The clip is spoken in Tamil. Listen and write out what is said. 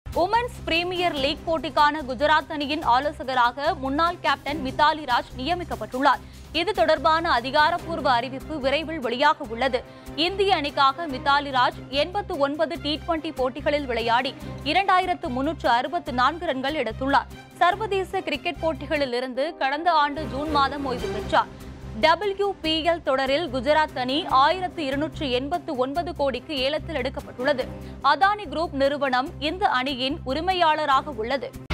உமன்ஸ் பிரீமியர் லீக் போட்டிக்கான குஜராத் அணியின் ஆலோசகராக முன்னாள் கேப்டன் மித்தாலி ராஜ் நியமிக்கப்பட்டுள்ளார் இது தொடர்பான அதிகாரப்பூர்வ அறிவிப்பு விரைவில் வெளியாக உள்ளது இந்திய அணிக்காக மித்தாலி ராஜ் எண்பத்து ஒன்பது டி டுவெண்டி போட்டிகளில் விளையாடி இரண்டாயிரத்து முன்னூற்று அறுபத்து நான்கு ரன்கள் எடுத்துள்ளார் சர்வதேச கிரிக்கெட் போட்டிகளில் இருந்து கடந்த ஆண்டு ஜூன் மாதம் ஓய்வு பெற்றார் டபிள்யூபிஎல் தொடரில் குஜராத் அணி ஆயிரத்து இருநூற்று எண்பத்து ஒன்பது கோடிக்கு ஏலத்தில் எடுக்கப்பட்டுள்ளது அதானி குரூப் நிறுவனம் இந்த அணியின் உரிமையாளராக உள்ளது